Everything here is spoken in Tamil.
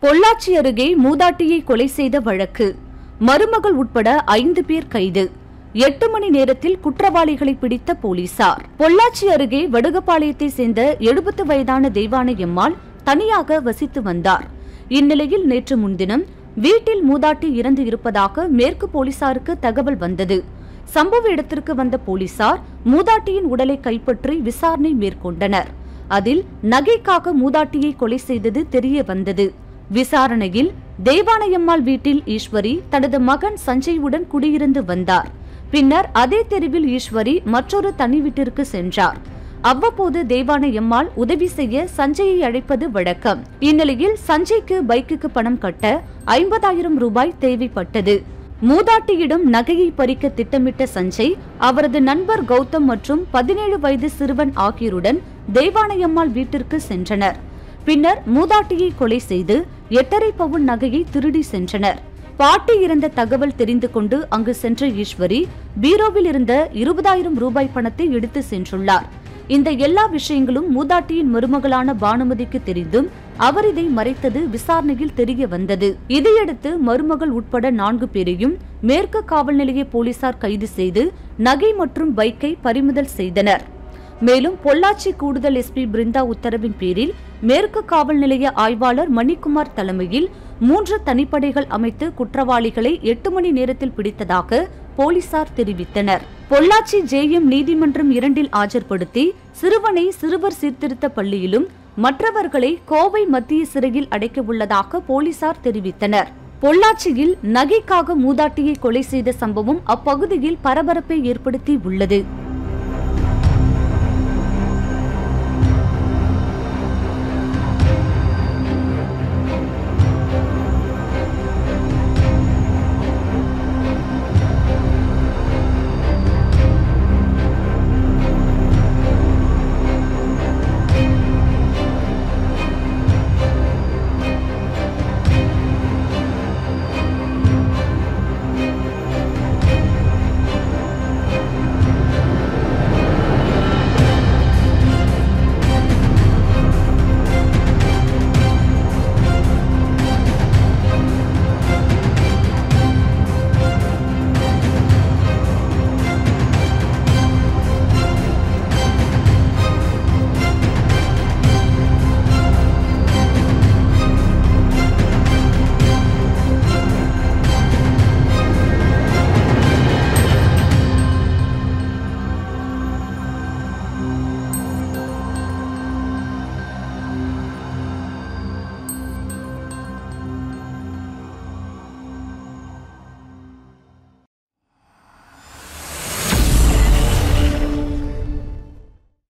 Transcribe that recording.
பொள்ளாச்சி அருகே மூதாட்டியை கொலை செய்த வழக்கு மருமகள் உட்பட ஐந்து பேர் கைது எட்டு மணி நேரத்தில் குற்றவாளிகளை பிடித்த போலீசார் பொள்ளாச்சி அருகே வடுகப்பாளையத்தை சேர்ந்த எழுபத்து வயதான தெய்வானை எம்மாள் தனியாக வசித்து வந்தார் இந்நிலையில் நேற்று முன்தினம் வீட்டில் மூதாட்டி இறந்து இருப்பதாக மேற்கு போலீசாருக்கு தகவல் வந்தது சம்பவ இடத்திற்கு வந்த போலீசார் மூதாட்டியின் உடலை கைப்பற்றி விசாரணை மேற்கொண்டனர் அதில் நகைக்காக மூதாட்டியை கொலை செய்தது தெரிய வந்தது விசாரணையில் தேவானையம்மாள் வீட்டில் ஈஸ்வரி தனது மகன் சஞ்சய்வுடன் குடியிருந்து வந்தார் பின்னர் அதே தெருவில் ஈஸ்வரி மற்றொரு தனி வீட்டிற்கு சென்றார் அவ்வப்போது தேவானையம்மாள் உதவி செய்ய சஞ்சயை அழைப்பது வழக்கம் இந்நிலையில் சஞ்சய்க்கு பைக்குக்கு பணம் கட்ட ஐம்பதாயிரம் ரூபாய் தேவைப்பட்டது மூதாட்டியிடம் நகையை பறிக்க திட்டமிட்ட சஞ்சய் அவரது நண்பர் கௌதம் மற்றும் பதினேழு வயது சிறுவன் ஆகியோருடன் தேவானையம்மாள் வீட்டிற்கு சென்றனர் பின்னர் மூதாட்டியை கொலை செய்து எட்டரை பவுன் நகையை திருடி சென்றனர் பாட்டி இறந்த தகவல் தெரிந்து கொண்டு அங்கு சென்ற ஈஸ்வரி பீரோவில் இருந்த இருபதாயிரம் ரூபாய் பணத்தை எடுத்து சென்றுள்ளார் இந்த எல்லா விஷயங்களும் மூதாட்டியின் மருமகளான பானுமதிக்கு தெரிந்தும் அவர் இதை மறைத்தது விசாரணையில் தெரிய வந்தது இதையடுத்து மருமகள் உட்பட நான்கு பேரையும் மேற்கு காவல் நிலைய போலீசார் கைது செய்து நகை மற்றும் பைக்கை பறிமுதல் செய்தனர் மேலும் பொள்ளாச்சி கூடுதல் எஸ்பி பிருந்தா உத்தரவின் பேரில் மேற்கு காவல் நிலைய ஆய்வாளர் மணிக்குமார் தலைமையில் மூன்று தனிப்படைகள் அமைத்து குற்றவாளிகளை எட்டு மணி நேரத்தில் பிடித்ததாக போலீசார் தெரிவித்தனர் பொள்ளாச்சி ஜேஎம் நீதிமன்றம் இரண்டில் ஆஜர்படுத்தி சிறுவனை சிறுவர் சீர்திருத்த பள்ளியிலும் மற்றவர்களை கோவை மத்திய சிறையில் அடைக்க உள்ளதாக போலீசார் தெரிவித்தனர் பொள்ளாச்சியில் நகைக்காக மூதாட்டியை கொலை செய்த சம்பவம் அப்பகுதியில் பரபரப்பை ஏற்படுத்தி உள்ளது